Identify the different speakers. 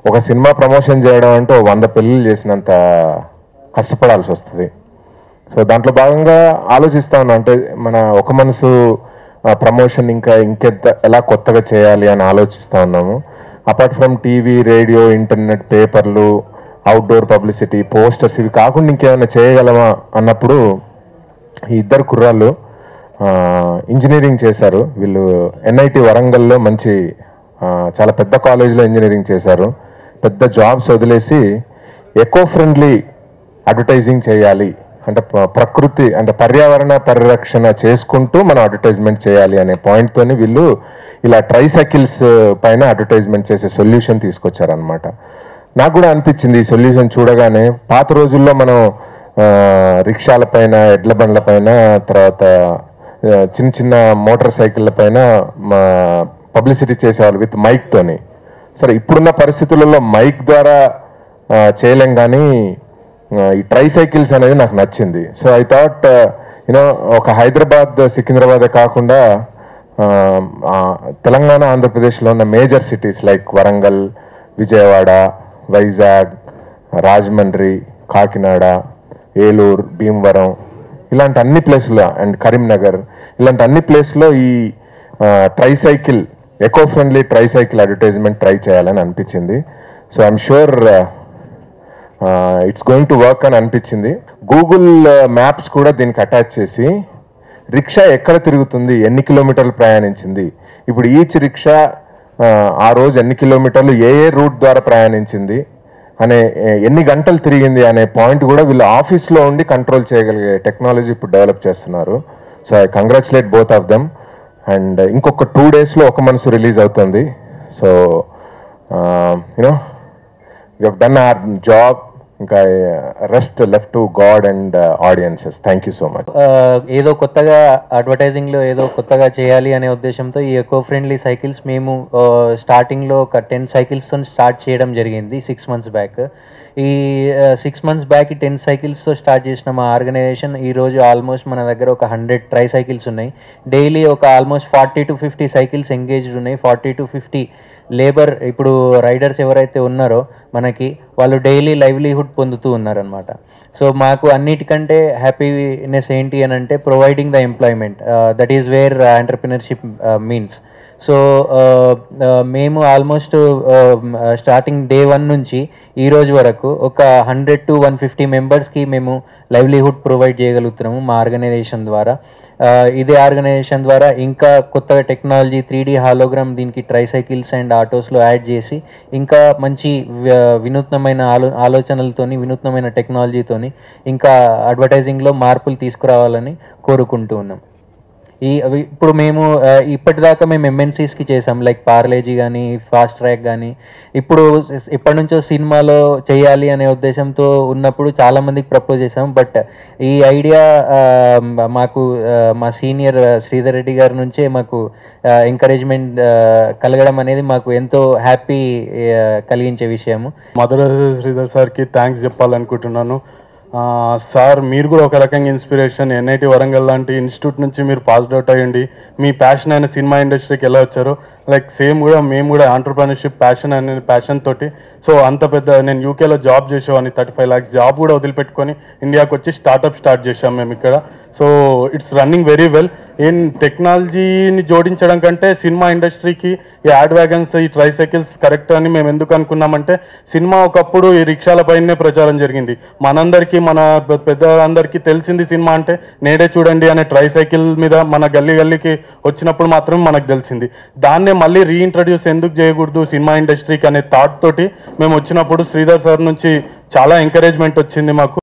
Speaker 1: ఒక cinema promotion చేయడం అంటే ఓ వంద పెళ్ళిళ్ళు చేసినంత కష్టపడాల్సి వస్తుంది సో దాంట్లో భాగంగా ఆలోచిస్తా ఉన్నా అంటే మన ఒక మనసు ప్రమోషన్ ఇంకా ఇంకెంత ఎలా కొత్తగా చేయాలి అని ఆలోచిస్తా ఉన్నాము apart from TV radio internet పేపర్లు అవుట్డోర్ పబ్లిసిటీ పోస్టర్స్ ఇవి కాకుండా ఇంకేమైనా చేయగలమా అన్నప్పుడు ఈ ఇద్దరు కుర్రాళ్ళు ఆ, ఇంజనీరింగ్ చేశారు వీళ్ళు ఎన్ఐటి వరంగల్లో మంచి ఆ, చాలా పెద్ద కాలేజీలో ఇంజనీరింగ్ చేశారు పెద్ద జాబ్స్ వదిలేసి ఎకో ఫ్రెండ్లీ అడ్వర్టైజింగ్ చేయాలి అంటే ప్ర- ప్రకృతి అంటే పర్యావరణ పరిరక్షణ చేసుకుంటూ మనం అడ్వర్టైజ్మెంట్ చేయాలి అనే పాయింట్ తోని వీళ్ళు ఇలా ట్రైసైకిల్స్ పైన అడ్వర్టైజ్మెంట్ చేసే సొల్యూషన్ తీసుకొచ్చారనమాట నాకు కూడా అనిపించింది ఈ సొల్యూషన్ చూడగానే పాత రోజుల్లో మనం ఆ, రిక్షాల పైన ఎడ్ల బండ్ల పైన తర్వాత ఆ, చిన్న చిన్న మోటార్ సైకిళ్ళ పైన పబ్లిసిటీ చేసేవాళ్ళు విత్ మైక్ తోని సరే ఇప్పుడున్న పరిస్థితులలో మైక్ ద్వారా ఆ, చేయలేం కానీ ఆ, ఈ ట్రై సైకిల్స్ అనేది నాకు నచ్చింది సో ఐ థాట్ యూనో ఒక హైదరాబాద్ సికింద్రాబాదే కాకుండా ఆ, ఆ, తెలంగాణ ఆంధ్రప్రదేశ్లో ఉన్న major cities like Warangal Vijayawada Vizag Rajahmundry Kakinada Eluru Bhimavaram ఇలాంటి అన్ని ప్లేసుల్లో అండ్ కరీంనగర్ ఇలాంటి అన్ని ప్లేస్లో ఈ tricycle eco friendly tricycle advertisement try చేయాలని అనిపించింది so I'm sure it's going to work అని అనిపించింది గూగుల్ మ్యాప్స్ కూడా దీనికి అటాచ్ చేసి రిక్షా ఎక్కడ తిరుగుతుంది ఎన్ని కిలోమీటర్లు ప్రయాణించింది ఇప్పుడు ఈచ్ రిక్షా ఆ, ఆ రోజు ఎన్ని కిలోమీటర్లు ఏ ఏ రూట్ ద్వారా ప్రయాణించింది అనే ఏ- ఎన్ని గంటలు తిరిగింది అనే పాయింట్ కూడా వీళ్ళు ఆఫీస్లో ఉండి కంట్రోల్ చేయగలిగే టెక్నాలజీ ఇప్పుడు డెవలప్ చేస్తున్నారు so I congratulate both of them and ఇంకొక టూ డేస్లో ఒక మనసు రిలీజ్ అవుతుంది so you know you done our job ఇంకా rest left to God and audiences thank you so much
Speaker 2: ఆ, ఏదో కొత్తగా అడ్వర్టైజింగ్ లో ఏదో కొత్తగా చేయాలి అనే ఉద్దేశంతో ఈ ఎకో ఫ్రెండ్లీ సైకిల్స్ మేము స్టార్టింగ్ లో ఒక టెన్ సైకిల్స్ తో స్టార్ట్ చేయడం జరిగింది సిక్స్ మంత్స్ బ్యాక్ ఈ six months back ten cycles తో స్టార్ట్ చేసిన మా ఆర్గనైజేషన్ ఈ రోజు ఆల్మోస్ట్ మన దగ్గర ఒక హండ్రెడ్ ట్రై సైకిల్స్ ఉన్నాయి డైలీ ఒక almost forty to fifty cycles engaged ఉన్నాయి ఫార్టీ టు ఫిఫ్టీ లేబర్ ఇప్పుడు రైడర్స్ ఎవరైతే ఉన్నారో మనకి వాళ్ళు డైలీ లైవ్లీహుడ్ పొందుతూ ఉన్నారనమాట సో మాకు అన్నిటికంటే హ్యాపీనెస్ ఏంటి అని అంటే providing the employment that is where entrepreneurship means so మేము ఆల్మోస్ట్ స్టార్టింగ్ డే వన్ నుంచి ఈ రోజు వరకు ఒక హండ్రెడ్ టు వన్ ఫిఫ్టీ మెంబర్స్కి మేము లైవ్లీహుడ్ ప్రొవైడ్ చేయగలుగుతున్నాము మా ఆర్గనైజేషన్ ద్వారా ఆ, ఇదే ఆర్గనైజేషన్ ద్వారా ఇంకా కొత్తగా టెక్నాలజీ త్రీ డి హాలోగ్రామ్ దీనికి ట్రైసైకిల్స్ అండ్ ఆటోస్లో యాడ్ చేసి ఇంకా మంచి వ- వినూత్నమైన ఆలో ఆలోచనలతోని వినూత్నమైన టెక్నాలజీతోని ఇంకా అడ్వర్టైజింగ్లో మార్పులు తీసుకురావాలని కోరుకుంటూ ఉన్నాం ఈ అవి ఇప్పుడు మేము ఆ, ఇప్పటిదాకా మేము ఎంఎన్సీస్కి చేసాం లైక్ పార్లేజీ కానీ ఫాస్ట్ ట్రాక్ కానీ ఇప్పుడు స్- ఎప్పటి నుంచో సినిమాలో చేయాలి అనే ఉద్దేశంతో ఉన్నప్పుడు చాలా మందికి ప్రపోజ్ చేసాం బట్ ఈ ఐడియా మాకు ఆ, మా సీనియర్ శ్రీధర్ రెడ్డి గారి నుంచే మాకు ఎంకరేజ్మెంట్ కలగడం అనేది మాకు ఎంతో హ్యాపీ కలిగించే విషయము
Speaker 3: మధుర శ్రీధర్ సార్కి థ్యాంక్స్ చెప్పాలనుకుంటున్నాను ఆ, సార్ మీరు కూడా ఒక రకంగా ఇన్స్పిరేషన్ ఎన్ఐటి వరంగల్ లాంటి ఇన్స్టిట్యూట్ నుంచి మీరు పాస్డ్ అవుట్ అయ్యండి మీ ప్యాషన్ అయిన సినిమా ఇండస్ట్రీకి ఎలా వచ్చారో లైక్ సేమ్ కూడా మేము కూడా ఆంటర్ప్రినర్షిప్ ప్యాషన్ అనే ప్యాషన్ తోటి సో అంత పెద్ద నేను యూకేలో జాబ్ చేసేవాడిని థర్టీ ఫైవ్ ల్యాక్స్ జాబ్ కూడా వదిలిపెట్టుకొని ఇండియాకి వచ్చి స్టార్ట్అప్ స్టార్ట్ చేసాం మేము ఇక్కడ so it's running very well ఏం టెక్నాలజీని జోడించడం కంటే సినిమా ఇండస్ట్రీకి ఈ యాడ్ వ్యాగన్స్ ఈ ట్రైసైకిల్స్ కరెక్ట్ అని మేము ఎందుకు అనుకున్నామంటే సినిమా ఒకప్పుడు ఈ రిక్షాల పైనే ప్రచారం జరిగింది మనందరికీ మన పె- పెద్దలందరికీ తెలిసింది సినిమా అంటే నేడే చూడండి అనే ట్రైసైకిల్ మీద మన గల్లీ గల్లీకి వచ్చినప్పుడు మాత్రం మనకు తెలిసింది దాన్నే మళ్ళీ రీఇంట్రడ్యూస్ ఎందుకు చేయకూడదు సినిమా ఇండస్ట్రీకి అనే థాట్ తోటి మేము వచ్చినప్పుడు శ్రీధర్ సార్ నుంచి చాలా ఎంకరేజ్మెంట్ వచ్చింది మాకు